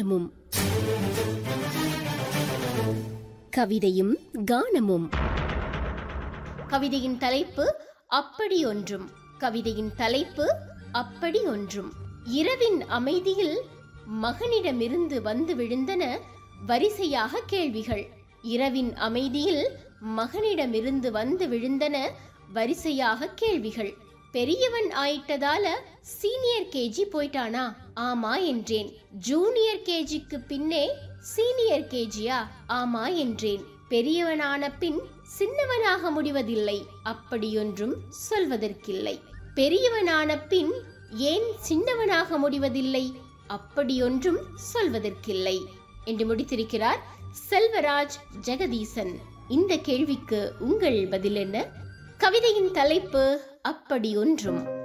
கானமும் கவிதையும் கானமும் கவிதையின் தலைப்பு அப்படி ஒன்றும் கவிதையின் தலைப்பு அப்படி ஒன்றும் இரவின் அமைதியில் மகனிடமிருந்து வந்து விழுந்தன வரிசையாக கேள்விகள் இரவின் அமைதியில் மகனிடமிருந்து வந்து விழுந்தன வரிசையாக கேள்விகள் பெரியவன் ஆயிட்டதால சீனியர் கேஜி போயிட்டானா ஆமா என்றேன் ஜூனியர் கேஜிக்கு பின்னே சீனியர் கேஜியா ஆமா என்றேன் பெரியவனான பின் சின்னவனாக முடிவதில்லை அப்படியொன்றும் சொல்வதற்கில்லை பெரியவனான பின் ஏன் சின்னவனாக முடிவதில்லை அப்படியொன்றும் சொல்வதற்கில்லை என்று முடித்திருக்கிறார் செல்வராஜ் ஜெகதீசன் இந்த கேள்விக்கு உங்கள் பதில் என்ன கவிதையின் தலைப்பு அப்படி ஒன்றும்